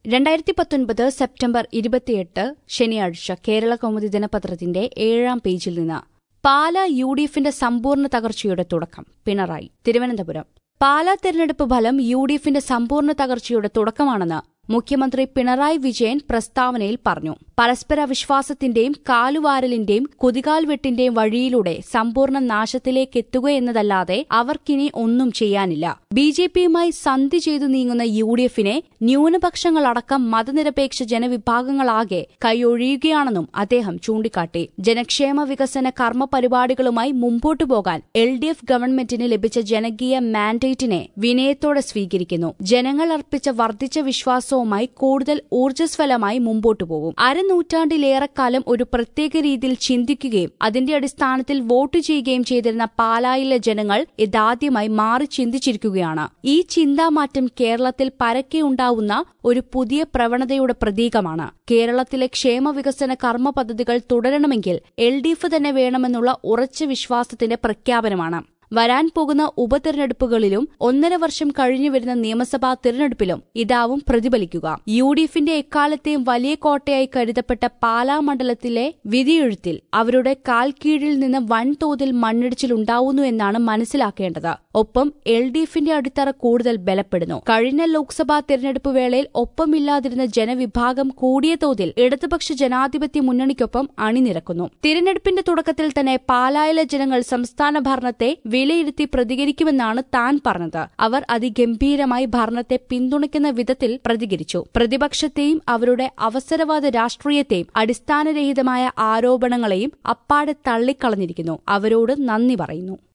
രണ്ടായിരത്തി പത്തൊൻപത് സെപ്റ്റംബർ ഇരുപത്തിയെട്ട് ശനിയാഴ്ച കേരള കൗമുദി ദിനപത്രത്തിന്റെ ഏഴാം പേജിൽ നിന്ന് പാല യു ഡി എഫിന്റെ സമ്പൂർണ്ണ തകർച്ചയുടെ തുടക്കം പിണറായി തിരുവനന്തപുരം പാലാ തെരഞ്ഞെടുപ്പ് ഫലം യു ഡി എഫിന്റെ സമ്പൂർണ്ണ തകർച്ചയുടെ തുടക്കമാണെന്ന് മുഖ്യമന്ത്രി പിണറായി വിജയൻ പ്രസ്താവനയിൽ പറഞ്ഞു പരസ്പര വിശ്വാസത്തിന്റെയും കാലുവാരലിന്റെയും കുതികാൽ വെട്ടിന്റെയും വഴിയിലൂടെ സമ്പൂർണ്ണ നാശത്തിലേക്കെത്തുകയെന്നതല്ലാതെ അവർക്കിനി ഒന്നും ചെയ്യാനില്ല ബി ജെ പിയുമായി സന്ധി ചെയ്തു നീങ്ങുന്ന യു ഡി എഫിനെ ന്യൂനപക്ഷങ്ങളടക്കം മതനിരപേക്ഷ ജനവിഭാഗങ്ങളാകെ കൈയൊഴിയുകയാണെന്നും അദ്ദേഹം ചൂണ്ടിക്കാട്ടി ജനക്ഷേമ വികസന കർമ്മ പരിപാടികളുമായി മുമ്പോട്ടു പോകാൻ എൽ ഡി എഫ് ഗവൺമെന്റിന് ലഭിച്ച ജനകീയ മാൻഡേറ്റിനെ വിനയത്തോടെ സ്വീകരിക്കുന്നു ജനങ്ങൾ അർപ്പിച്ച വർദ്ധിച്ച വിശ്വാസവുമായി കൂടുതൽ ഊർജ്ജസ്വലമായി മുമ്പോട്ടു പോകും അരനൂറ്റാണ്ടിലേറെക്കാലം ഒരു പ്രത്യേക രീതിയിൽ ചിന്തിക്കുകയും അതിന്റെ അടിസ്ഥാനത്തിൽ വോട്ട് ചെയ്യുകയും ചെയ്തിരുന്ന പാലായിലെ ജനങ്ങൾ ഇതാദ്യമായി മാറി ചിന്തിച്ചിരിക്കുകയാണ് ഈ ചിന്താമാറ്റം കേരളത്തിൽ പരക്കെ ഉണ്ടാവുന്ന ഒരു പുതിയ പ്രവണതയുടെ പ്രതീകമാണ് കേരളത്തിലെ ക്ഷേമ വികസന കർമ്മ പദ്ധതികൾ തുടരണമെങ്കിൽ എൽ ഡി എഫ് തന്നെ വേണമെന്നുള്ള ഉറച്ച വിശ്വാസത്തിന്റെ പ്രഖ്യാപനമാണ് വരാൻ പോകുന്ന ഉപതെരഞ്ഞെടുപ്പുകളിലും ഒന്നര വർഷം കഴിഞ്ഞു വരുന്ന നിയമസഭാ തിരഞ്ഞെടുപ്പിലും ഇതാവും പ്രതിഫലിക്കുക യു ഡി എഫിന്റെ എക്കാലത്തെയും വലിയ കോട്ടയായി കരുതപ്പെട്ട പാലാ മണ്ഡലത്തിലെ വിധിയെഴുത്തിൽ അവരുടെ കാൽ കീഴിൽ നിന്ന് വൻതോതിൽ മണ്ണിടിച്ചിലുണ്ടാവുന്നു എന്നാണ് മനസ്സിലാക്കേണ്ടത് ഒപ്പം എൽ ഡി എഫിന്റെ അടിത്തറ കൂടുതൽ ബലപ്പെടുന്നു കഴിഞ്ഞ ലോക്സഭാ തെരഞ്ഞെടുപ്പ് വേളയിൽ ഒപ്പമില്ലാതിരുന്ന ജനവിഭാഗം കൂടിയ തോതിൽ ഇടതുപക്ഷ ജനാധിപത്യ മുന്നണിക്കൊപ്പം അണിനിരക്കുന്നു തിരഞ്ഞെടുപ്പിന്റെ തുടക്കത്തിൽ തന്നെ പാലായിലെ ജനങ്ങൾ സംസ്ഥാന ഭരണത്തെ വിലയിരുത്തി പ്രതികരിക്കുമെന്നാണ് താൻ പറഞ്ഞത് അവർ അതിഗംഭീരമായി ഭരണത്തെ പിന്തുണയ്ക്കുന്ന വിധത്തിൽ പ്രതികരിച്ചു പ്രതിപക്ഷത്തെയും അവരുടെ അവസരവാദ രാഷ്ട്രീയത്തെയും അടിസ്ഥാനരഹിതമായ ആരോപണങ്ങളെയും അപ്പാടെ തള്ളിക്കളഞ്ഞിരിക്കുന്നു അവരോട് നന്ദി പറയുന്നു